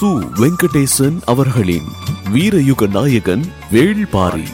சு வெங்கடேசன் அவர்களின் வீரயுக நாயகன் வேள்பாரி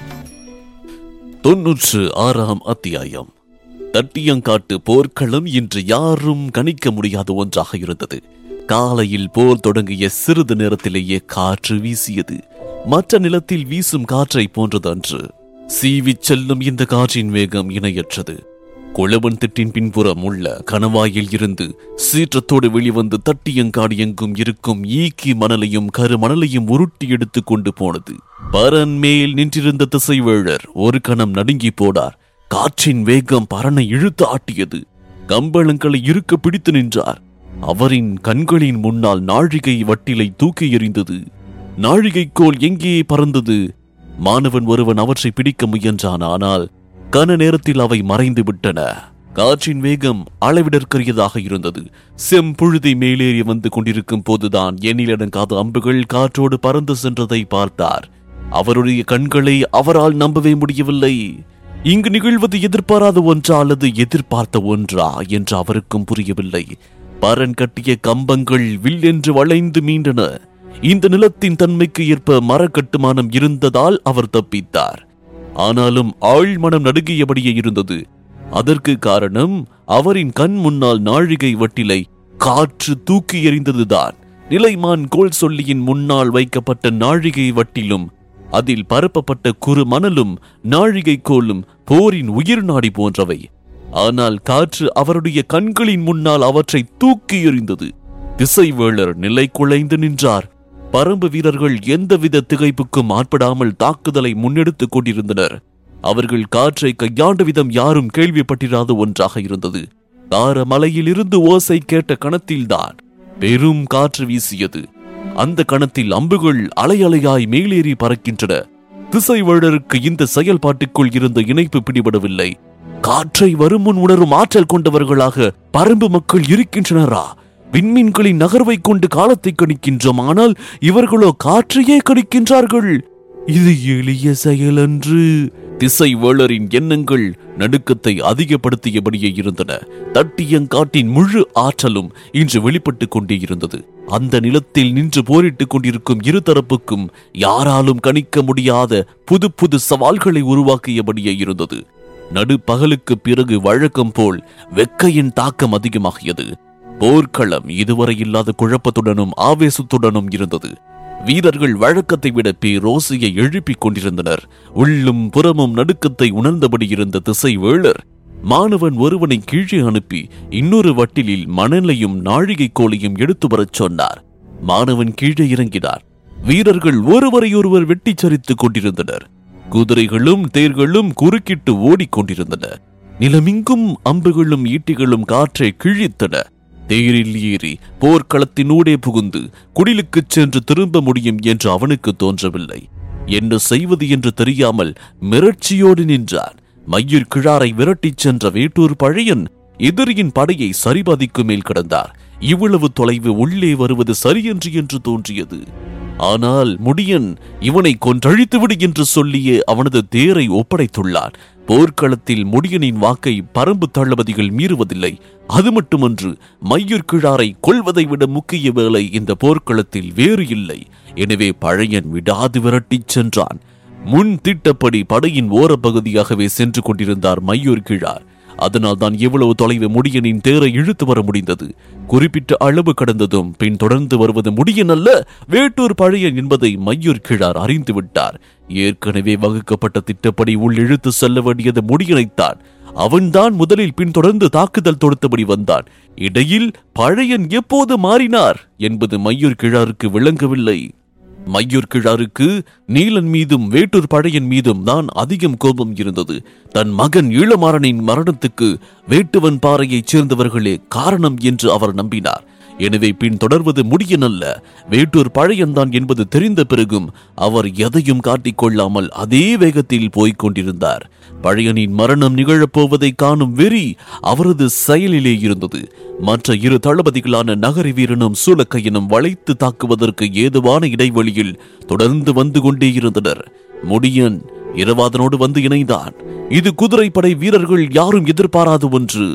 தொன்னூற்று ஆறாம் அத்தியாயம் தட்டியங்காட்டு போர்க்களம் இன்று யாரும் கணிக்க முடியாத ஒன்றாக இருந்தது காலையில் போர் தொடங்கிய சிறிது நேரத்திலேயே காற்று வீசியது மற்ற நிலத்தில் வீசும் காற்றை போன்றதன்று சீவிச் செல்லும் இந்த காற்றின் வேகம் இணையற்றது குளவன் திட்டின் பின்புறம் உள்ள கணவாயில் இருந்து சீற்றத்தோடு வெளிவந்து தட்டியங்காடு எங்கும் இருக்கும் ஈக்கி மணலையும் கருமணலையும் உருட்டி எடுத்துக் கொண்டு போனது பரன் மேல் நின்றிருந்த திசைவேழர் ஒரு கணம் நடுங்கி போனார் காற்றின் வேகம் பரனை இழுத்து ஆட்டியது கம்பளங்களை இருக்க பிடித்து நின்றார் அவரின் கண்களின் முன்னால் நாழிகை வட்டிலை தூக்கி எறிந்தது நாழிகைக்கோல் எங்கே பறந்தது மாணவன் ஒருவன் அவற்றை பிடிக்க முயன்றான் ஆனால் கன நேரத்தில் அவை மறைந்து விட்டன காற்றின் வேகம் அளவிடற்கரியதாக இருந்தது செம்புழுதி மேலேறி வந்து கொண்டிருக்கும் போதுதான் எண்ணிலடங்காத அம்புகள் காற்றோடு பறந்து சென்றதை பார்த்தார் அவருடைய கண்களை அவரால் நம்பவே முடியவில்லை இங்கு நிகழ்வது எதிர்பாராத ஒன்றா அல்லது எதிர்பார்த்த ஒன்றா என்று அவருக்கும் புரியவில்லை பரன் கட்டிய கம்பங்கள் வில்லென்று வளைந்து மீண்டன இந்த நிலத்தின் தன்மைக்கு ஏற்ப மரக்கட்டுமானம் இருந்ததால் அவர் தப்பித்தார் ஆனாலும் ஆழ்மனம் நடுங்கியபடியே இருந்தது அதற்கு காரணம் அவரின் கண் முன்னால் நாழிகை வட்டிலை காற்று தூக்கி எறிந்ததுதான் நிலைமான் கோல் சொல்லியின் முன்னால் வைக்கப்பட்ட நாழிகை வட்டிலும் அதில் பரப்பப்பட்ட குறு மணலும் நாழிகை கோலும் போரின் உயிர் நாடி போன்றவை ஆனால் காற்று அவருடைய கண்களின் முன்னால் அவற்றை தூக்கி எறிந்தது திசைவேளர் நிலை குலைந்து நின்றார் பரம்பு வீரர்கள் எந்தவித திகைப்புக்கும் ஆட்படாமல் தாக்குதலை முன்னெடுத்துக் கொண்டிருந்தனர் அவர்கள் காற்றை கையாண்ட விதம் யாரும் கேள்விப்பட்டிராத ஒன்றாக இருந்தது தார மலையிலிருந்து ஓசை கேட்ட கணத்தில்தான் பெரும் காற்று வீசியது அந்த கணத்தில் அம்புகள் அலையலையாய் மேலேறி பறக்கின்றன திசைவேழருக்கு இந்த செயல்பாட்டுக்குள் இருந்த இணைப்பு பிடிபடவில்லை காற்றை வருமுன் உணரும் ஆற்றல் கொண்டவர்களாக பரம்பு மக்கள் இருக்கின்றனரா விண்மீன்களின் நகர்வை கொண்டு காலத்தை கணிக்கின்றோம் ஆனால் இவர்களோ காற்றையே கணிக்கின்றார்கள் இது எளிய செயலன்று திசை வேளரின் எண்ணங்கள் நடுக்கத்தை அதிகப்படுத்தியபடியே இருந்தன தட்டியங்காட்டின் முழு ஆற்றலும் இன்று வெளிப்பட்டுக் கொண்டே இருந்தது அந்த நிலத்தில் நின்று போரிட்டுக் கொண்டிருக்கும் இருதரப்புக்கும் யாராலும் கணிக்க முடியாத புது புது சவால்களை உருவாக்கியபடியே இருந்தது நடுப்பகலுக்கு பிறகு வழக்கம் போல் வெக்கையின் தாக்கம் அதிகமாகியது போர்க்களம் இதுவரை இல்லாத குழப்பத்துடனும் ஆவேசத்துடனும் இருந்தது வீரர்கள் வழக்கத்தை விட பேரோசையை எழுப்பிக் கொண்டிருந்தனர் உள்ளும் புறமும் நடுக்கத்தை உணர்ந்தபடி இருந்த திசை வேளர் மாணவன் ஒருவனை கீழே அனுப்பி இன்னொரு வட்டிலில் மணலையும் நாழிகை கோலையும் எடுத்து வரச் சொன்னார் மாணவன் கீழே இறங்கினார் வீரர்கள் ஒருவரையொருவர் வெட்டிச் சரித்துக் கொண்டிருந்தனர் குதிரைகளும் தேர்களும் குறுக்கிட்டு ஓடிக்கொண்டிருந்தன நிலமிங்கும் அம்புகளும் ஈட்டிகளும் காற்றை கிழித்தன தேரில் ஏறி போர்க்களத்தினூடே புகுந்து குடிலுக்குச் சென்று திரும்ப முடியும் என்று அவனுக்கு தோன்றவில்லை என்ன செய்வது என்று தெரியாமல் மிரட்சியோடு நின்றான் மையூர் கிழாரை விரட்டிச் சென்ற வேட்டூர் பழையன் எதிரியின் படையை சரிபாதிக்கு மேல் கிடந்தார் இவ்வளவு தொலைவு உள்ளே வருவது சரியன்று என்று தோன்றியது ஆனால் முடியன் இவனை கொன்றழித்து விடு என்று சொல்லியே அவனது தேரை ஒப்படைத்துள்ளான் போர்க்களத்தில் முடியனின் வாக்கை பரம்பு தளபதிகள் மீறுவதில்லை அது மட்டுமன்று மையூர் கிழாரை கொல்வதை விட முக்கிய வேலை இந்த போர்க்களத்தில் வேறு இல்லை எனவே பழையன் விடாது விரட்டிச் சென்றான் முன் திட்டப்படி படையின் ஓரப்பகுதியாகவே சென்று கொண்டிருந்தார் மையூர் கிழார் அதனால் தான் எவ்வளவு தொலைவு முடியனின் தேரை இழுத்து வர முடிந்தது குறிப்பிட்ட அளவு கடந்ததும் பின் தொடர்ந்து வருவது முடியன் அல்ல வேட்டூர் பழையன் என்பதை மையூர் கிழார் அறிந்து விட்டார் ஏற்கனவே வகுக்கப்பட்ட திட்டப்படி உள் இழுத்து செல்ல வேண்டியது முடியனைத்தான் அவன்தான் முதலில் பின்தொடர்ந்து தாக்குதல் தொடுத்தபடி வந்தான் இடையில் பழையன் எப்போது மாறினார் என்பது மையூர் கிழாருக்கு விளங்கவில்லை மையூர் கிழாருக்கு நீலன் மீதும் வேட்டூர் பழையன் மீதும் தான் அதிகம் கோபம் இருந்தது தன் மகன் ஈழமாறனின் மரணத்துக்கு வேட்டுவன் பாறையைச் சேர்ந்தவர்களே காரணம் என்று அவர் நம்பினார் எனவே பின் தொடர்வது முடியனல்ல வேட்டூர் பழையன்தான் என்பது தெரிந்த பிறகும் அவர் எதையும் காட்டிக் கொள்ளாமல் அதே வேகத்தில் போய்க் கொண்டிருந்தார் பழையனின் மரணம் நிகழப்போவதை காணும் வெறி அவரது செயலிலே இருந்தது மற்ற இரு தளபதிகளான நகரி வீரனும் சூலக்கையனும் வளைத்து தாக்குவதற்கு ஏதுவான இடைவெளியில் தொடர்ந்து வந்து கொண்டே இருந்தனர் முடியன் இரவாதனோடு வந்து இணைந்தான் இது குதிரைப்படை வீரர்கள் யாரும் எதிர்பாராத ஒன்று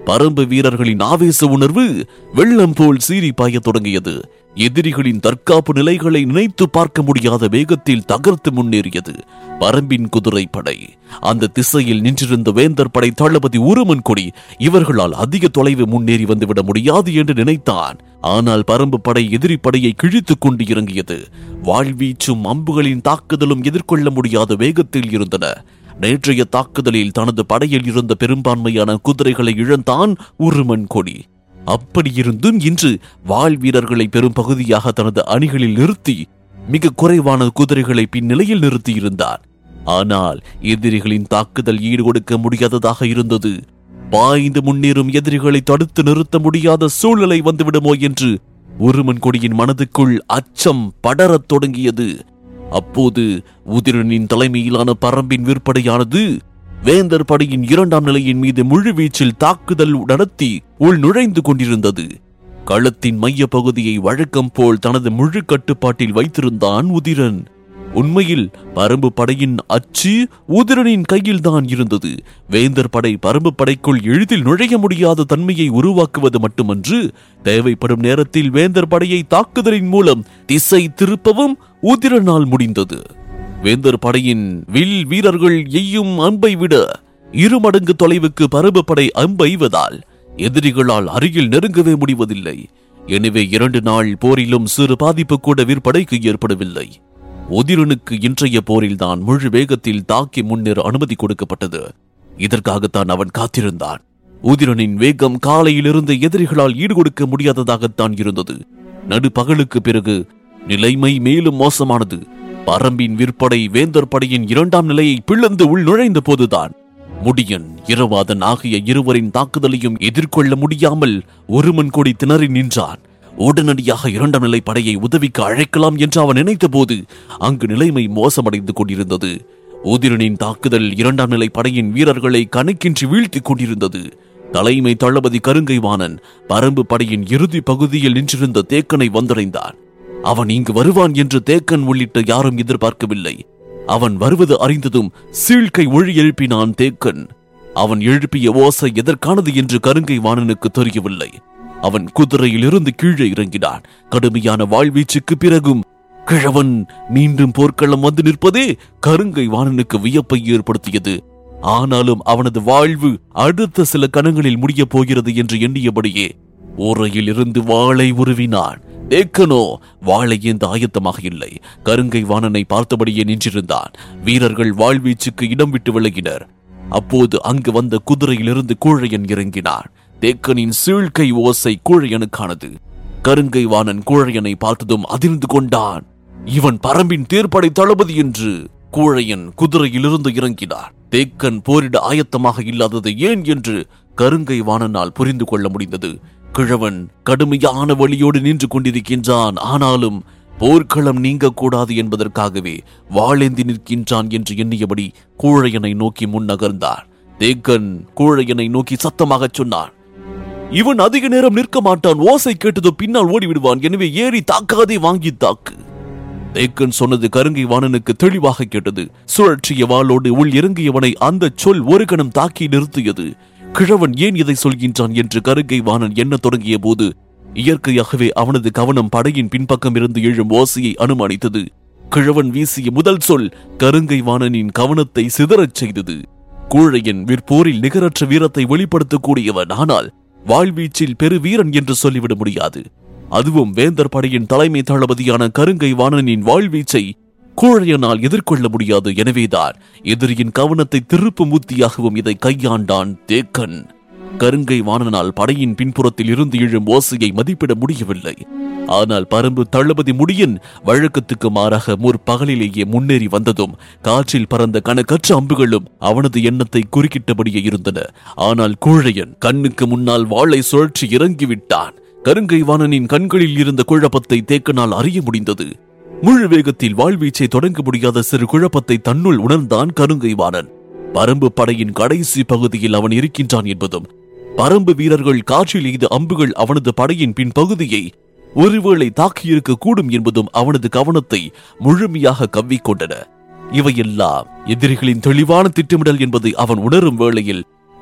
பரம்பு வீரர்களின் ஆவேச உணர்வு வெள்ளம் போல் சீறி பாயத் தொடங்கியது எதிரிகளின் தற்காப்பு நிலைகளை நினைத்து பார்க்க முடியாத வேகத்தில் தகர்த்து முன்னேறியது பரம்பின் குதிரை படை அந்த திசையில் நின்றிருந்த வேந்தர் படை தளபதி உருமன் கொடி இவர்களால் அதிக தொலைவு முன்னேறி வந்துவிட முடியாது என்று நினைத்தான் ஆனால் பரம்பு படை எதிரி படையை கிழித்துக் கொண்டு இறங்கியது வாழ்வீச்சும் அம்புகளின் தாக்குதலும் எதிர்கொள்ள முடியாத வேகத்தில் இருந்தன நேற்றைய தாக்குதலில் தனது படையில் இருந்த பெரும்பான்மையான குதிரைகளை இழந்தான் உருமன் கொடி அப்படியிருந்தும் இன்று வாள் வீரர்களை பெரும் பகுதியாக தனது அணிகளில் நிறுத்தி மிக குறைவான குதிரைகளை பின்னிலையில் நிறுத்தியிருந்தார் ஆனால் எதிரிகளின் தாக்குதல் ஈடுகொடுக்க முடியாததாக இருந்தது பாய்ந்து முன்னேறும் எதிரிகளை தடுத்து நிறுத்த முடியாத சூழ்நிலை வந்துவிடுமோ என்று உருமன் கொடியின் மனதுக்குள் அச்சம் படரத் தொடங்கியது அப்போது உதிரனின் தலைமையிலான பரம்பின் விற்படையானது வேந்தர் படையின் இரண்டாம் நிலையின் மீது முழுவீச்சில் தாக்குதல் நடத்தி உள் நுழைந்து கொண்டிருந்தது களத்தின் மைய பகுதியை வழக்கம் போல் தனது முழு கட்டுப்பாட்டில் வைத்திருந்தான் உதிரன் உண்மையில் பரம்பு படையின் அச்சு உதிரனின் கையில் தான் இருந்தது வேந்தர் படை பரம்பு படைக்குள் எளிதில் நுழைய முடியாத தன்மையை உருவாக்குவது மட்டுமன்று தேவைப்படும் நேரத்தில் வேந்தர் படையை தாக்குதலின் மூலம் திசை திருப்பவும் உதிரனால் முடிந்தது வேந்தர் படையின் வில் வீரர்கள் எய்யும் அம்பை விட இருமடங்கு தொலைவுக்கு பரம்பு படை அம்பெய்வதால் எதிரிகளால் அருகில் நெருங்கவே முடிவதில்லை எனவே இரண்டு நாள் போரிலும் சிறு பாதிப்பு கூட விற்படைக்கு ஏற்படவில்லை உதிரனுக்கு இன்றைய போரில்தான் முழு வேகத்தில் தாக்கி முன்னேற அனுமதி கொடுக்கப்பட்டது இதற்காகத்தான் அவன் காத்திருந்தான் உதிரனின் வேகம் காலையிலிருந்து எதிரிகளால் ஈடுகொடுக்க முடியாததாகத்தான் இருந்தது நடுப்பகலுக்கு பிறகு நிலைமை மேலும் மோசமானது பரம்பின் விற்படை வேந்தர் படையின் இரண்டாம் நிலையை பிளந்து உள் நுழைந்த போதுதான் முடியன் இரவாதன் ஆகிய இருவரின் தாக்குதலையும் எதிர்கொள்ள முடியாமல் ஒருமன் கொடி திணறி நின்றான் உடனடியாக இரண்டாம் நிலை படையை உதவிக்கு அழைக்கலாம் என்று அவன் நினைத்தபோது அங்கு நிலைமை மோசமடைந்து கொண்டிருந்தது உதிரனின் தாக்குதல் இரண்டாம் நிலை படையின் வீரர்களை கணக்கின்றி வீழ்த்திக் கொண்டிருந்தது தலைமை தளபதி கருங்கைவாணன் பரம்பு படையின் இறுதி பகுதியில் நின்றிருந்த தேக்கனை வந்தடைந்தான் அவன் இங்கு வருவான் என்று தேக்கன் உள்ளிட்ட யாரும் எதிர்பார்க்கவில்லை அவன் வருவது அறிந்ததும் சீழ்கை ஒழி எழுப்பினான் தேக்கன் அவன் எழுப்பிய ஓசை எதற்கானது என்று கருங்கை வாணனுக்கு தெரியவில்லை அவன் குதிரையிலிருந்து கீழே இறங்கினான் கடுமையான வாழ்வீச்சுக்கு பிறகும் கிழவன் மீண்டும் போர்க்களம் வந்து நிற்பதே கருங்கை வாணனுக்கு வியப்பை ஏற்படுத்தியது ஆனாலும் அவனது வாழ்வு அடுத்த சில கணங்களில் முடியப் போகிறது என்று எண்ணியபடியே ஓரையில் இருந்து வாளை உருவினான் தேக்கனோ வாளை ஏந்த ஆயத்தமாக இல்லை கருங்கை வாணனை பார்த்தபடியே நின்றிருந்தான் வீரர்கள் வாழ்வீச்சுக்கு இடம் விட்டு விலகினர் அப்போது அங்கு வந்த குதிரையிலிருந்து கூழையன் இறங்கினான் தேக்கனின் சீழ்கை ஓசை கூழையனுக்கானது கருங்கை வாணன் கூழையனை பார்த்ததும் அதிர்ந்து கொண்டான் இவன் பரம்பின் தேர்ப்படை தளபதி என்று கூழையன் குதிரையிலிருந்து இறங்கினான் தேக்கன் போரிட ஆயத்தமாக இல்லாதது ஏன் என்று கருங்கை வாணனால் புரிந்து கொள்ள முடிந்தது கிழவன் கடுமையான வழியோடு நின்று கொண்டிருக்கின்றான் ஆனாலும் போர்க்களம் நீங்கக்கூடாது என்பதற்காகவே வாளேந்தி நிற்கின்றான் என்று எண்ணியபடி கூழையனை நோக்கி முன்னகர்ந்தான் தேக்கன் கூழையனை நோக்கி சத்தமாகச் சொன்னான் இவன் அதிக நேரம் நிற்க மாட்டான் ஓசை கேட்டதோ பின்னால் ஓடிவிடுவான் எனவே ஏறி தாக்காதே வாங்கி தாக்கு தேக்கன் சொன்னது கருங்கை வாணனுக்கு தெளிவாக கேட்டது சுழற்சிய வாளோடு உள் இறங்கியவனை அந்த சொல் ஒரு கணம் தாக்கி நிறுத்தியது கிழவன் ஏன் இதை சொல்கின்றான் என்று கருங்கை வாணன் எண்ணத் தொடங்கிய போது இயற்கையாகவே அவனது கவனம் படையின் பின்பக்கம் இருந்து எழும் ஓசையை அனுமானித்தது கிழவன் வீசிய முதல் சொல் கருங்கை வாணனின் கவனத்தை சிதறச் செய்தது கூழையன் விற்போரில் நிகரற்ற வீரத்தை வெளிப்படுத்தக்கூடியவன் ஆனால் வாழ்வீச்சில் பெரு வீரன் என்று சொல்லிவிட முடியாது அதுவும் வேந்தர் படையின் தலைமை தளபதியான கருங்கை வாணனின் வாழ்வீச்சை கூழையனால் எதிர்கொள்ள முடியாது எனவேதான் எதிரியின் கவனத்தை திருப்பும் உத்தியாகவும் இதை கையாண்டான் தேக்கன் கருங்கை வாணனால் படையின் பின்புறத்தில் இருந்து எழும் ஓசையை மதிப்பிட முடியவில்லை ஆனால் பரம்பு தளபதி முடியன் வழக்கத்துக்கு மாறாக முற்பகலிலேயே முன்னேறி வந்ததும் காற்றில் பறந்த கணக்கற்ற அம்புகளும் அவனது எண்ணத்தை குறுக்கிட்டபடியே இருந்தன ஆனால் கூழையன் கண்ணுக்கு முன்னால் வாளை சுழற்றி இறங்கிவிட்டான் கருங்கை வாணனின் கண்களில் இருந்த குழப்பத்தை தேக்கனால் அறிய முடிந்தது முழு வேகத்தில் வாழ்வீச்சை தொடங்க முடியாத சிறு குழப்பத்தை தன்னுள் உணர்ந்தான் கருங்கை வாணன் பரம்பு படையின் கடைசி பகுதியில் அவன் இருக்கின்றான் என்பதும் பரம்பு வீரர்கள் காற்றில் எய்த அம்புகள் அவனது படையின் பின் பகுதியை ஒருவேளை தாக்கியிருக்க கூடும் என்பதும் அவனது கவனத்தை முழுமையாக கவ்விக்கொண்டன இவையெல்லாம் எதிரிகளின் தெளிவான திட்டமிடல் என்பதை அவன் உணரும் வேளையில்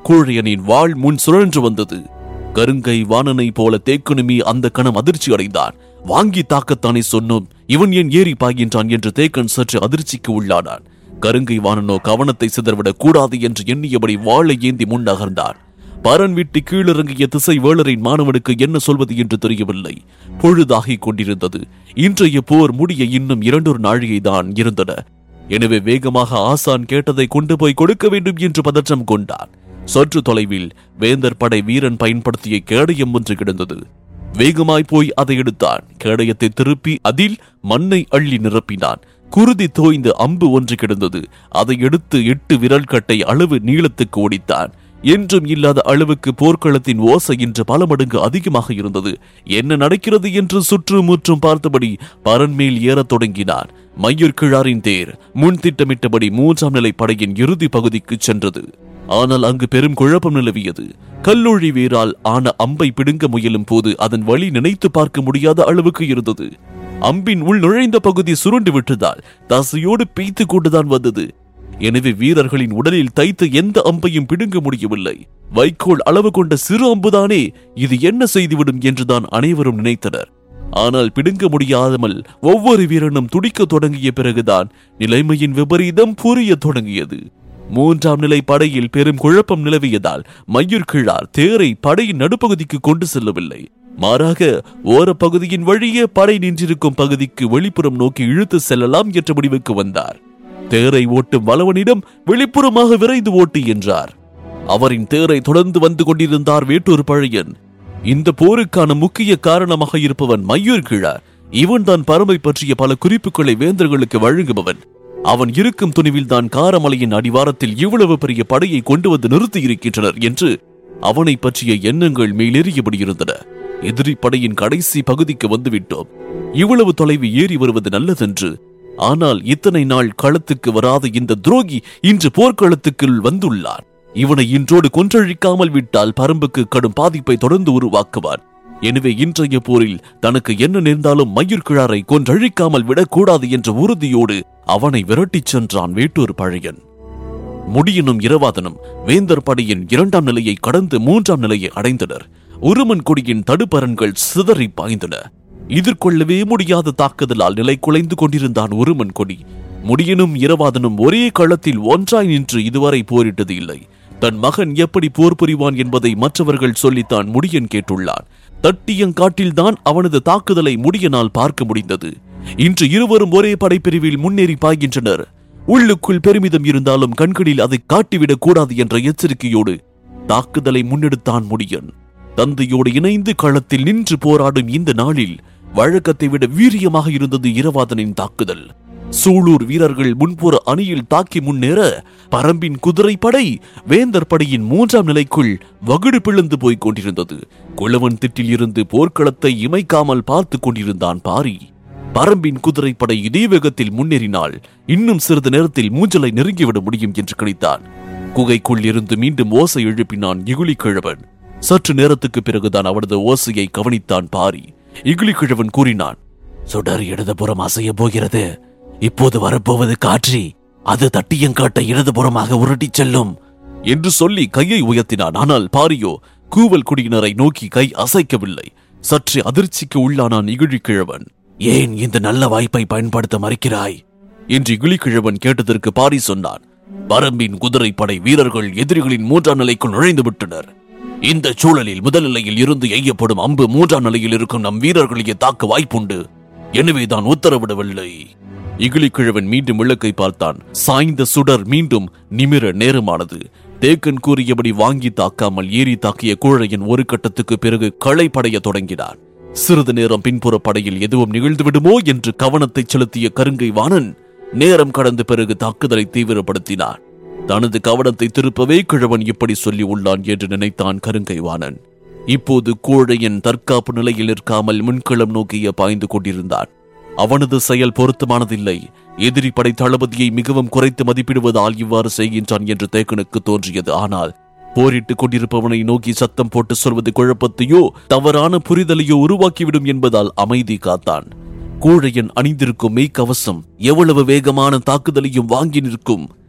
கூழையனின் வாள் முன் சுழன்று வந்தது கருங்கை வாணனை போல தேக்கனுமி அந்த கணம் அதிர்ச்சி அடைந்தான் வாங்கி தாக்கத்தானே சொன்னோம் இவன் ஏன் ஏறி பாய்கின்றான் என்று தேக்கன் சற்று அதிர்ச்சிக்கு உள்ளானான் கருங்கை வாணனோ கவனத்தை சிதறவிடக் கூடாது என்று எண்ணியபடி வாளை ஏந்தி முன் நகர்ந்தான் பரன் விட்டு கீழிறங்கிய திசை வேளரின் மாணவனுக்கு என்ன சொல்வது என்று தெரியவில்லை பொழுதாகிக் கொண்டிருந்தது இன்றைய போர் முடிய இன்னும் இரண்டொரு நாழிகை தான் இருந்தன எனவே வேகமாக ஆசான் கேட்டதை கொண்டு போய் கொடுக்க வேண்டும் என்று பதற்றம் கொண்டான் சற்று தொலைவில் வேந்தர் படை வீரன் பயன்படுத்திய கேடயம் ஒன்று கிடந்தது வேகமாய் போய் அதை எடுத்தான் கேடயத்தை திருப்பி அதில் மண்ணை அள்ளி நிரப்பினான் குருதி தோய்ந்த அம்பு ஒன்று கிடந்தது அதை எடுத்து எட்டு விரல் கட்டை அளவு நீளத்துக்கு ஓடித்தான் என்றும் இல்லாத அளவுக்கு போர்க்களத்தின் ஓசை இன்று பல மடங்கு அதிகமாக இருந்தது என்ன நடக்கிறது என்று சுற்றுமுற்றும் பார்த்தபடி பரன்மேல் ஏறத் தொடங்கினான் மையூர் கிழாரின் தேர் முன் திட்டமிட்டபடி மூன்றாம் நிலை படையின் இறுதி பகுதிக்கு சென்றது ஆனால் அங்கு பெரும் குழப்பம் நிலவியது கல்லூழி வீரால் ஆன அம்பை பிடுங்க முயலும் போது அதன் வழி நினைத்து பார்க்க முடியாத அளவுக்கு இருந்தது அம்பின் உள் நுழைந்த பகுதி சுருண்டு விட்டதால் தசையோடு பீத்து கொண்டுதான் வந்தது எனவே வீரர்களின் உடலில் தைத்து எந்த அம்பையும் பிடுங்க முடியவில்லை வைக்கோல் அளவு கொண்ட சிறு அம்புதானே இது என்ன செய்துவிடும் என்றுதான் அனைவரும் நினைத்தனர் ஆனால் பிடுங்க முடியாதமல் ஒவ்வொரு வீரனும் துடிக்க தொடங்கிய பிறகுதான் நிலைமையின் விபரீதம் புரிய தொடங்கியது மூன்றாம் நிலை படையில் பெரும் குழப்பம் நிலவியதால் மயூர் கிழார் தேரை படையின் நடுப்பகுதிக்கு கொண்டு செல்லவில்லை மாறாக ஓரப்பகுதியின் வழியே படை நின்றிருக்கும் பகுதிக்கு வெளிப்புறம் நோக்கி இழுத்து செல்லலாம் என்ற முடிவுக்கு வந்தார் தேரை ஓட்டும் வளவனிடம் வெளிப்புறமாக விரைந்து ஓட்டு என்றார் அவரின் தேரை தொடர்ந்து வந்து கொண்டிருந்தார் வேட்டூர் பழையன் இந்த போருக்கான முக்கிய காரணமாக இருப்பவன் மையூர் கிழார் இவன் தான் பரம்பை பற்றிய பல குறிப்புகளை வேந்தர்களுக்கு வழங்குபவன் அவன் இருக்கும் துணிவில் தான் காரமலையின் அடிவாரத்தில் இவ்வளவு பெரிய படையை கொண்டு வந்து நிறுத்தி இருக்கின்றனர் என்று அவனை பற்றிய எண்ணங்கள் மேலெறியபடி இருந்தன எதிரி படையின் கடைசி பகுதிக்கு வந்துவிட்டோம் இவ்வளவு தொலைவு ஏறி வருவது நல்லதென்று ஆனால் இத்தனை நாள் களத்துக்கு வராத இந்த துரோகி இன்று போர்க்களத்துக்குள் வந்துள்ளான் இவனை இன்றோடு கொன்றழிக்காமல் விட்டால் பரம்புக்கு கடும் பாதிப்பை தொடர்ந்து உருவாக்குவான் எனவே இன்றைய போரில் தனக்கு என்ன நேர்ந்தாலும் மயூர் கிழாரை கொன்றழிக்காமல் விடக்கூடாது என்ற உறுதியோடு அவனை விரட்டிச் சென்றான் வேட்டூர் பழையன் முடியனும் இரவாதனும் வேந்தர் படையின் இரண்டாம் நிலையை கடந்து மூன்றாம் நிலையை அடைந்தனர் உருமன் கொடியின் தடுப்பரன்கள் சிதறி பாய்ந்தன எதிர்கொள்ளவே முடியாத தாக்குதலால் நிலை குலைந்து கொண்டிருந்தான் உருமன் கொடி முடியனும் இரவாதனும் ஒரே களத்தில் ஒன்றாய் நின்று இதுவரை போரிட்டது இல்லை தன் மகன் எப்படி போர் புரிவான் என்பதை மற்றவர்கள் சொல்லித்தான் முடியன் கேட்டுள்ளான் தட்டியங்காட்டில்தான் அவனது தாக்குதலை முடியனால் பார்க்க முடிந்தது இன்று இருவரும் ஒரே படைப்பிரிவில் முன்னேறி பாய்கின்றனர் உள்ளுக்குள் பெருமிதம் இருந்தாலும் கண்களில் அதை காட்டிவிடக் கூடாது என்ற எச்சரிக்கையோடு தாக்குதலை முன்னெடுத்தான் முடியன் தந்தையோடு இணைந்து களத்தில் நின்று போராடும் இந்த நாளில் வழக்கத்தை விட வீரியமாக இருந்தது இரவாதனின் தாக்குதல் சூளூர் வீரர்கள் முன்புற அணியில் தாக்கி முன்னேற பரம்பின் குதிரை படை வேந்தர் படையின் மூன்றாம் நிலைக்குள் வகுடு பிளந்து போய்க் கொண்டிருந்தது குளவன் திட்டில் இருந்து போர்க்களத்தை இமைக்காமல் பார்த்து கொண்டிருந்தான் பாரி பரம்பின் குதிரைப்படை இதே வேகத்தில் முன்னேறினால் இன்னும் சிறிது நேரத்தில் மூஞ்சலை நெருங்கிவிட முடியும் என்று கணித்தான் குகைக்குள் இருந்து மீண்டும் ஓசை எழுப்பினான் இகுலி கிழவன் சற்று நேரத்துக்கு பிறகுதான் அவனது ஓசையை கவனித்தான் பாரி இகுலி கிழவன் கூறினான் சுடர் இடதுபுறம் அசைய போகிறது இப்போது வரப்போவது காற்றி அது தட்டியங்காட்டை இடதுபுறமாக உருட்டிச் செல்லும் என்று சொல்லி கையை உயர்த்தினான் ஆனால் பாரியோ கூவல் குடியினரை நோக்கி கை அசைக்கவில்லை சற்று அதிர்ச்சிக்கு உள்ளானான் இகிழி கிழவன் ஏன் இந்த நல்ல வாய்ப்பை பயன்படுத்த மறுக்கிறாய் என்று இகிழி கிழவன் கேட்டதற்கு பாரி சொன்னான் பரம்பின் குதிரைப்படை வீரர்கள் எதிரிகளின் மூன்றாம் நிலைக்குள் நுழைந்து விட்டனர் இந்த சூழலில் முதல் நிலையில் இருந்து எய்யப்படும் அம்பு மூன்றாம் நிலையில் இருக்கும் நம் வீரர்களையே தாக்க வாய்ப்புண்டு எனவே தான் உத்தரவிடவில்லை இகிலி கிழவன் மீண்டும் விளக்கை பார்த்தான் சாய்ந்த சுடர் மீண்டும் நிமிர நேரமானது தேக்கன் கூறியபடி வாங்கி தாக்காமல் ஏறி தாக்கிய கூழையன் ஒரு கட்டத்துக்கு பிறகு களை படைய தொடங்கினான் சிறிது நேரம் பின்புற படையில் எதுவும் நிகழ்ந்து விடுமோ என்று கவனத்தை செலுத்திய கருங்கை வாணன் நேரம் கடந்த பிறகு தாக்குதலை தீவிரப்படுத்தினான் தனது கவனத்தை திருப்பவே கிழவன் இப்படி சொல்லி உள்ளான் என்று நினைத்தான் கருங்கை வாணன் இப்போது கூழையன் தற்காப்பு நிலையில் இருக்காமல் முன்களம் நோக்கிய பாய்ந்து கொண்டிருந்தான் அவனது செயல் பொருத்தமானதில்லை எதிரி படை தளபதியை மிகவும் குறைத்து மதிப்பிடுவதால் இவ்வாறு செய்கின்றான் என்று தேக்கனுக்கு தோன்றியது ஆனால் போரிட்டுக் கொண்டிருப்பவனை நோக்கி சத்தம் போட்டு சொல்வது குழப்பத்தையோ தவறான புரிதலையோ உருவாக்கிவிடும் என்பதால் அமைதி காத்தான் கூழையன் அணிந்திருக்கும் மெய்க்கவசம் எவ்வளவு வேகமான தாக்குதலையும் வாங்கி நிற்கும்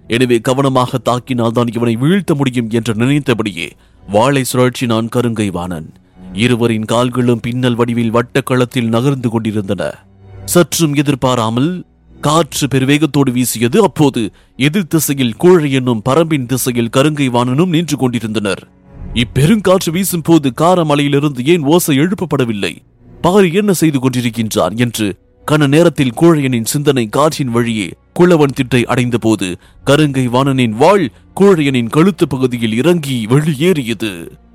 எனவே கவனமாக தாக்கினால் தான் இவனை வீழ்த்த முடியும் என்று நினைத்தபடியே வாளை சுழற்சினான் கருங்கை வாணன் இருவரின் கால்களும் பின்னல் வடிவில் வட்டக்களத்தில் நகர்ந்து கொண்டிருந்தன சற்றும் எதிர்பாராமல் காற்று பெருவேகத்தோடு வீசியது அப்போது எதிர் திசையில் கூழை என்னும் பரம்பின் திசையில் கருங்கை வாணனும் நின்று கொண்டிருந்தனர் இப்பெருங்காற்று வீசும் போது காரமலையிலிருந்து ஏன் ஓசை எழுப்பப்படவில்லை பாரி என்ன செய்து கொண்டிருக்கின்றான் என்று கன நேரத்தில் கூழையனின் சிந்தனை காற்றின் வழியே குளவன் திட்டை அடைந்த போது கருங்கை வாணனின் வாழ் கூழையனின் கழுத்து பகுதியில் இறங்கி வெளியேறியது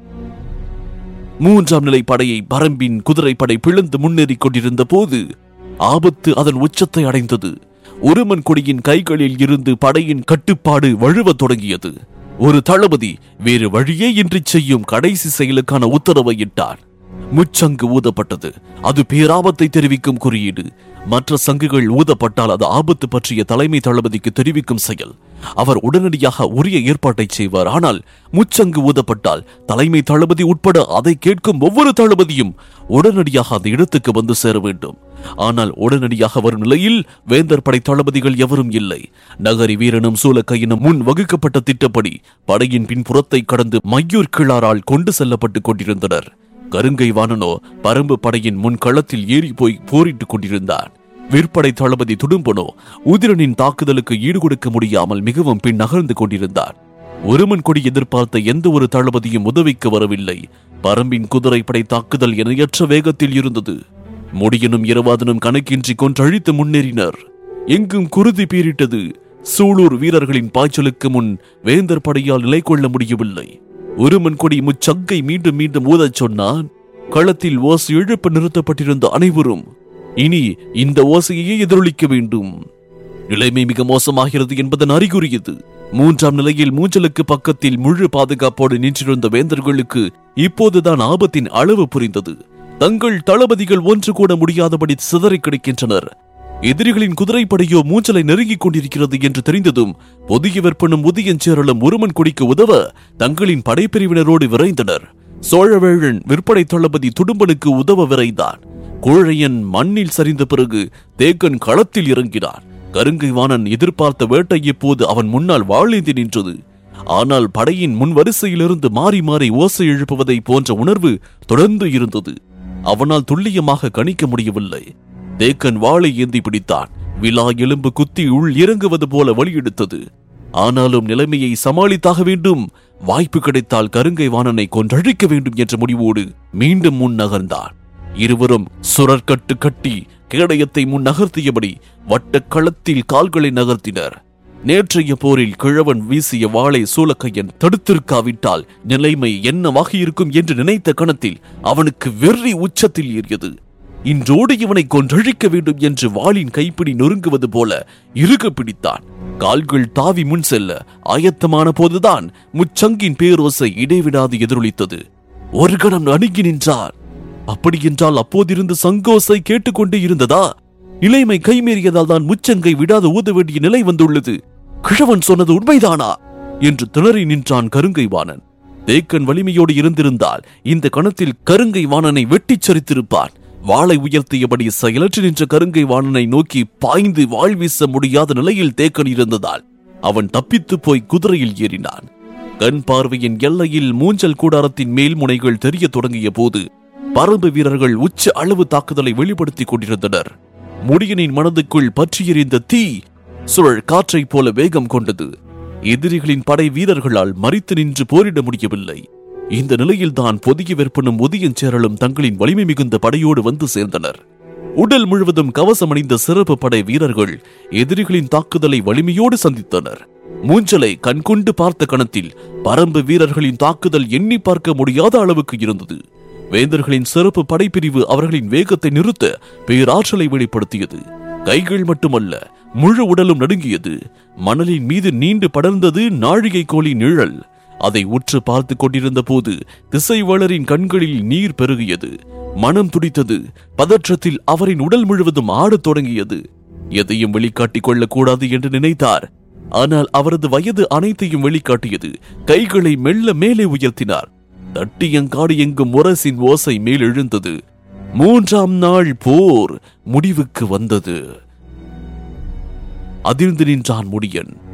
மூன்றாம் நிலை படையை பரம்பின் குதிரைப்படை பிளந்து முன்னேறிக் கொண்டிருந்த போது ஆபத்து அதன் உச்சத்தை அடைந்தது ஒருமன் கொடியின் கைகளில் இருந்து படையின் கட்டுப்பாடு வழுவத் தொடங்கியது ஒரு தளபதி வேறு வழியே இன்றி செய்யும் கடைசி செயலுக்கான உத்தரவை இட்டார் முச்சங்கு ஊதப்பட்டது அது பேராபத்தை தெரிவிக்கும் குறியீடு மற்ற சங்குகள் ஊதப்பட்டால் அது ஆபத்து பற்றிய தலைமை தளபதிக்கு தெரிவிக்கும் செயல் அவர் உடனடியாக உரிய ஏற்பாட்டை செய்வார் ஆனால் முச்சங்கு ஊதப்பட்டால் தலைமை தளபதி உட்பட அதை கேட்கும் ஒவ்வொரு தளபதியும் உடனடியாக அந்த இடத்துக்கு வந்து சேர வேண்டும் ஆனால் உடனடியாக வரும் நிலையில் வேந்தர் படை தளபதிகள் எவரும் இல்லை நகரி வீரனும் சூலக்கையினும் முன் வகுக்கப்பட்ட திட்டப்படி படையின் பின்புறத்தை கடந்து மையூர் கிளாரால் கொண்டு செல்லப்பட்டுக் கொண்டிருந்தனர் கருங்கை வாணனோ பரம்பு படையின் முன் களத்தில் ஏறி போய் போரிட்டுக் கொண்டிருந்தார் விற்படை தளபதி துடும்பனோ உதிரனின் தாக்குதலுக்கு ஈடுகொடுக்க முடியாமல் மிகவும் பின் நகர்ந்து கொண்டிருந்தார் ஒருமன் கொடி எதிர்பார்த்த எந்த ஒரு தளபதியும் உதவிக்கு வரவில்லை பரம்பின் குதிரைப்படை தாக்குதல் இணையற்ற வேகத்தில் இருந்தது முடியனும் இரவாதனும் கணக்கின்றி கொன்றழித்து முன்னேறினர் எங்கும் குருதி பீரிட்டது சூளூர் வீரர்களின் பாய்ச்சலுக்கு முன் வேந்தர் படையால் நிலை கொள்ள முடியவில்லை ஒருமன் கொடி முச்சங்கை மீண்டும் மீண்டும் ஊதச் சொன்னான் களத்தில் ஓசை எழுப்ப நிறுத்தப்பட்டிருந்த அனைவரும் இனி இந்த ஓசையையே எதிரொலிக்க வேண்டும் நிலைமை மிக மோசமாகிறது என்பதன் அறிகுறி இது மூன்றாம் நிலையில் மூஞ்சலுக்கு பக்கத்தில் முழு பாதுகாப்போடு நின்றிருந்த வேந்தர்களுக்கு இப்போதுதான் ஆபத்தின் அளவு புரிந்தது தங்கள் தளபதிகள் ஒன்று கூட முடியாதபடி சிதறிக் கிடக்கின்றனர் எதிரிகளின் குதிரைப்படையோ மூஞ்சலை நெருங்கிக் கொண்டிருக்கிறது என்று தெரிந்ததும் பொதிய வெப்பனும் உதயஞ்சேரலும் ஒருமன் கொடிக்கு உதவ தங்களின் படைப்பிரிவினரோடு விரைந்தனர் சோழவேழன் விற்படை தளபதி துடும்பனுக்கு உதவ விரைந்தான் கோழையன் மண்ணில் சரிந்த பிறகு தேக்கன் களத்தில் இறங்கினான் கருங்கை வாணன் எதிர்பார்த்த வேட்டை இப்போது அவன் முன்னால் வாழேந்தி நின்றது ஆனால் படையின் முன் வரிசையிலிருந்து மாறி மாறி ஓசை எழுப்புவதை போன்ற உணர்வு தொடர்ந்து இருந்தது அவனால் துல்லியமாக கணிக்க முடியவில்லை தேக்கன் வாளை ஏந்தி பிடித்தான் விழா எலும்பு குத்தி உள் இறங்குவது போல வழியெடுத்தது ஆனாலும் நிலைமையை சமாளித்தாக வேண்டும் வாய்ப்பு கிடைத்தால் கருங்கை வாணனை கொன்றழிக்க வேண்டும் என்ற முடிவோடு மீண்டும் முன் நகர்ந்தான் இருவரும் சுரற்கட்டு கட்டி கேடயத்தை முன் நகர்த்தியபடி வட்டக் களத்தில் கால்களை நகர்த்தினர் நேற்றைய போரில் கிழவன் வீசிய வாளை சூலக்கையன் தடுத்திருக்காவிட்டால் நிலைமை என்னவாக இருக்கும் என்று நினைத்த கணத்தில் அவனுக்கு வெறி உச்சத்தில் ஏறியது இன்றோடு இவனை கொன்றழிக்க வேண்டும் என்று வாளின் கைப்பிடி நொறுங்குவது போல இறுக பிடித்தான் கால்கள் தாவி முன் செல்ல ஆயத்தமான போதுதான் முச்சங்கின் பேரோசை இடைவிடாது எதிரொலித்தது ஒரு கணம் அணுகி நின்றார் அப்படியென்றால் அப்போதிருந்து சங்கோசை கேட்டுக்கொண்டே இருந்ததா நிலைமை கைமீறியதால் தான் முச்சங்கை விடாது ஊத வேண்டிய நிலை வந்துள்ளது கிழவன் சொன்னது உண்மைதானா என்று திணறி நின்றான் கருங்கை வாணன் தேக்கன் வலிமையோடு இருந்திருந்தால் இந்த கணத்தில் கருங்கை வாணனை வெட்டிச் சரித்திருப்பான் வாளை உயர்த்தியபடி செயலற்று நின்ற கருங்கை வாணனை நோக்கி பாய்ந்து வாழ் வீச முடியாத நிலையில் தேக்கன் இருந்ததால் அவன் தப்பித்துப் போய் குதிரையில் ஏறினான் கண் பார்வையின் எல்லையில் மூஞ்சல் கூடாரத்தின் மேல் முனைகள் தெரியத் தொடங்கிய போது பரம்பு வீரர்கள் உச்ச அளவு தாக்குதலை வெளிப்படுத்திக் கொண்டிருந்தனர் முடியனின் மனதுக்குள் பற்றி எறிந்த தீ சுழல் காற்றைப் போல வேகம் கொண்டது எதிரிகளின் படை வீரர்களால் மறித்து நின்று போரிட முடியவில்லை இந்த நிலையில்தான் பொதிய வெப்பனும் உதயஞ்சேரலும் தங்களின் வலிமை மிகுந்த படையோடு வந்து சேர்ந்தனர் உடல் முழுவதும் கவசம் அணிந்த சிறப்பு படை வீரர்கள் எதிரிகளின் தாக்குதலை வலிமையோடு சந்தித்தனர் மூஞ்சலை கண்கொண்டு பார்த்த கணத்தில் பரம்பு வீரர்களின் தாக்குதல் எண்ணி பார்க்க முடியாத அளவுக்கு இருந்தது வேந்தர்களின் சிறப்பு படைப்பிரிவு அவர்களின் வேகத்தை நிறுத்த பேராற்றலை வெளிப்படுத்தியது கைகள் மட்டுமல்ல முழு உடலும் நடுங்கியது மணலின் மீது நீண்டு படர்ந்தது நாழிகை கோழி நிழல் அதை உற்று பார்த்து கொண்டிருந்த போது திசைவாளரின் கண்களில் நீர் பெருகியது மனம் துடித்தது பதற்றத்தில் அவரின் உடல் முழுவதும் ஆடத் தொடங்கியது எதையும் வெளிக்காட்டிக் கொள்ளக்கூடாது என்று நினைத்தார் ஆனால் அவரது வயது அனைத்தையும் வெளிக்காட்டியது கைகளை மெல்ல மேலே உயர்த்தினார் தட்டியங்காடு எங்கும் முரசின் ஓசை மேலெழுந்தது மூன்றாம் நாள் போர் முடிவுக்கு வந்தது அதிர்ந்து நின்றான் முடியன்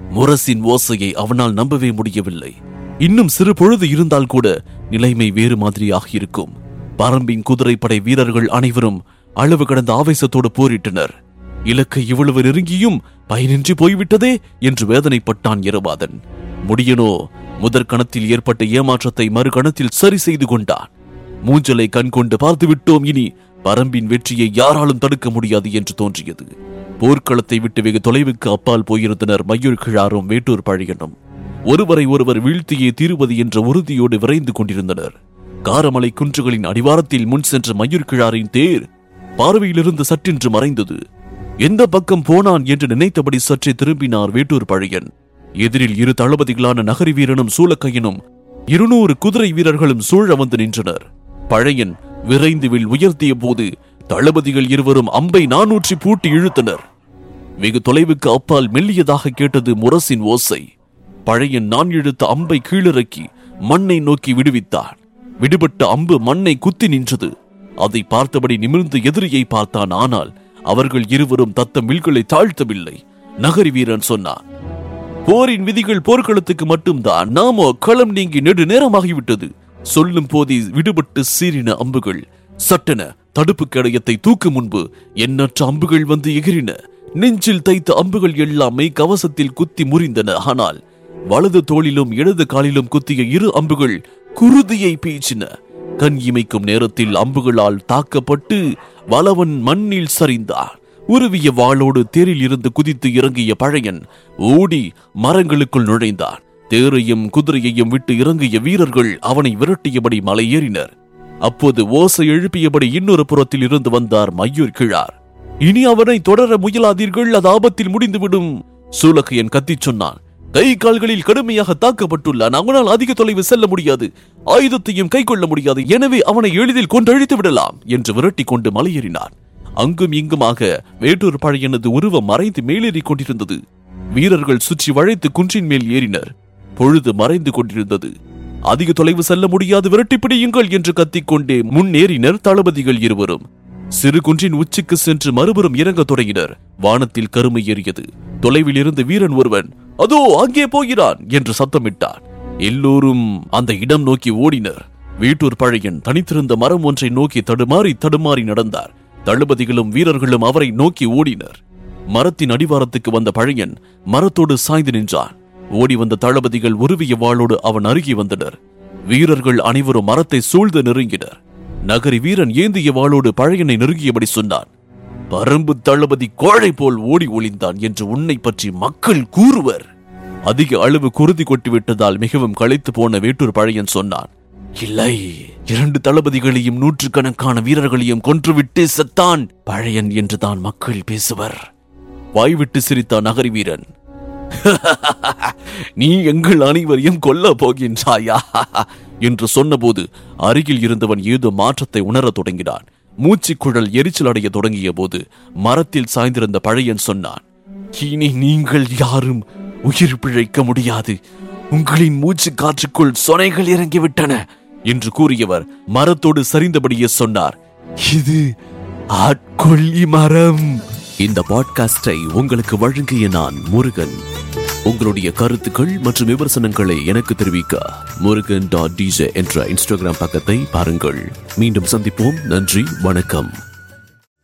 முரசின் ஓசையை அவனால் நம்பவே முடியவில்லை இன்னும் சிறு பொழுது இருந்தால் கூட நிலைமை வேறு மாதிரியாக இருக்கும் பரம்பின் குதிரைப்படை வீரர்கள் அனைவரும் அளவு கடந்த ஆவேசத்தோடு போரிட்டனர் இலக்கை இவ்வளவு நெருங்கியும் பயனின்றி போய்விட்டதே என்று வேதனைப்பட்டான் இரவாதன் முடியனோ முதற் கணத்தில் ஏற்பட்ட ஏமாற்றத்தை மறு கணத்தில் சரி செய்து கொண்டான் மூஞ்சலை கண்கொண்டு பார்த்து விட்டோம் இனி பரம்பின் வெற்றியை யாராலும் தடுக்க முடியாது என்று தோன்றியது போர்க்களத்தை விட்டு வெகு தொலைவுக்கு அப்பால் போயிருந்தனர் மயூர் கிழாரும் வேட்டூர் பழையனும் ஒருவரை ஒருவர் வீழ்த்தியே தீருவது என்ற உறுதியோடு விரைந்து கொண்டிருந்தனர் காரமலை குன்றுகளின் அடிவாரத்தில் முன் சென்ற மயூர் கிழாரின் தேர் பார்வையிலிருந்து சற்றென்று மறைந்தது எந்த பக்கம் போனான் என்று நினைத்தபடி சற்றே திரும்பினார் வேட்டூர் பழையன் எதிரில் இரு தளபதிகளான நகரி வீரனும் சூலக்கையனும் இருநூறு குதிரை வீரர்களும் சூழ வந்து நின்றனர் பழையன் விரைந்து வில் உயர்த்திய போது தளபதிகள் இருவரும் அம்பை நானூற்றி பூட்டி இழுத்தனர் வெகு தொலைவுக்கு அப்பால் மெல்லியதாக கேட்டது முரசின் ஓசை பழையன் நான் இழுத்த அம்பை கீழிறக்கி மண்ணை நோக்கி விடுவித்தான் விடுபட்ட அம்பு மண்ணை குத்தி நின்றது அதை பார்த்தபடி நிமிர்ந்து எதிரியை பார்த்தான் ஆனால் அவர்கள் இருவரும் தத்தம் வில்களை தாழ்த்தவில்லை நகரி வீரன் சொன்னான் போரின் விதிகள் போர்க்களத்துக்கு மட்டும்தான் நாமோ களம் நீங்கி நெடு நேரமாகிவிட்டது சொல்லும் போதே விடுபட்டு சீறின அம்புகள் சட்டென தடுப்பு கடையத்தை தூக்கு முன்பு எண்ணற்ற அம்புகள் வந்து எகிரின நெஞ்சில் தைத்த அம்புகள் எல்லாமே கவசத்தில் குத்தி முறிந்தன ஆனால் வலது தோளிலும் இடது காலிலும் குத்திய இரு அம்புகள் குருதியை பீச்சின கண் இமைக்கும் நேரத்தில் அம்புகளால் தாக்கப்பட்டு வலவன் மண்ணில் சரிந்தான் உருவிய வாளோடு தேரில் இருந்து குதித்து இறங்கிய பழையன் ஓடி மரங்களுக்குள் நுழைந்தான் தேரையும் குதிரையையும் விட்டு இறங்கிய வீரர்கள் அவனை விரட்டியபடி மலையேறினர் அப்போது ஓசை எழுப்பியபடி இன்னொரு புறத்தில் இருந்து வந்தார் மையூர் கிழார் இனி அவனை தொடர முயலாதீர்கள் அது ஆபத்தில் முடிந்துவிடும் சூலகையன் கத்திச் சொன்னான் கை கால்களில் கடுமையாக தாக்கப்பட்டுள்ளான் அவனால் அதிக தொலைவு செல்ல முடியாது ஆயுதத்தையும் கை கொள்ள முடியாது எனவே அவனை எளிதில் கொன்றழித்து விடலாம் என்று விரட்டி கொண்டு மலையேறினான் அங்கும் இங்குமாக வேட்டூர் பழையனது உருவம் மறைந்து மேலேறிக் கொண்டிருந்தது வீரர்கள் சுற்றி வளைத்து குன்றின் மேல் ஏறினர் பொழுது மறைந்து கொண்டிருந்தது அதிக தொலைவு செல்ல முடியாது விரட்டி பிடியுங்கள் என்று கத்திக்கொண்டே முன்னேறினர் தளபதிகள் இருவரும் சிறு குன்றின் உச்சிக்கு சென்று மறுபுறம் இறங்கத் தொடங்கினர் வானத்தில் கருமை ஏறியது தொலைவில் இருந்து வீரன் ஒருவன் அதோ அங்கே போகிறான் என்று சத்தமிட்டான் எல்லோரும் அந்த இடம் நோக்கி ஓடினர் வீட்டூர் பழையன் தனித்திருந்த மரம் ஒன்றை நோக்கி தடுமாறி தடுமாறி நடந்தார் தளபதிகளும் வீரர்களும் அவரை நோக்கி ஓடினர் மரத்தின் அடிவாரத்துக்கு வந்த பழையன் மரத்தோடு சாய்ந்து நின்றான் ஓடி வந்த தளபதிகள் உருவிய வாளோடு அவன் அருகே வந்தனர் வீரர்கள் அனைவரும் மரத்தை சூழ்ந்து நெருங்கினர் நகரி வீரன் ஏந்திய வாளோடு பழையனை நெருங்கியபடி சொன்னான் பரம்பு தளபதி கோழை போல் ஓடி ஒளிந்தான் என்று உன்னை பற்றி மக்கள் கூறுவர் அதிக அளவு குருதி கொட்டி விட்டதால் மிகவும் களைத்து போன வேட்டூர் பழையன் சொன்னான் இல்லை இரண்டு தளபதிகளையும் நூற்றுக்கணக்கான வீரர்களையும் கொன்றுவிட்டு செத்தான் பழையன் என்றுதான் மக்கள் பேசுவர் வாய்விட்டு சிரித்தான் நகரி வீரன் நீ எங்கள் அனைவரையும் கொல்ல போகின்றாயா என்று சொன்னபோது அருகில் இருந்தவன் ஏதோ மாற்றத்தை உணரத் தொடங்கினான் மூச்சுக்குழல் எரிச்சல் அடைய தொடங்கிய போது மரத்தில் சாய்ந்திருந்த பழையன் சொன்னான் இனி நீங்கள் யாரும் உயிர் பிழைக்க முடியாது உங்களின் மூச்சு காற்றுக்குள் சொனைகள் இறங்கிவிட்டன என்று கூறியவர் மரத்தோடு சரிந்தபடியே சொன்னார் இது ஆட்கொல்லி மரம் இந்த பாட்காஸ்டை உங்களுக்கு வழங்கிய நான் முருகன் உங்களுடைய கருத்துக்கள் மற்றும் விமர்சனங்களை எனக்கு தெரிவிக்க முருகன் டாட் டிஜே என்ற இன்ஸ்டாகிராம் பக்கத்தை பாருங்கள் மீண்டும் சந்திப்போம் நன்றி வணக்கம்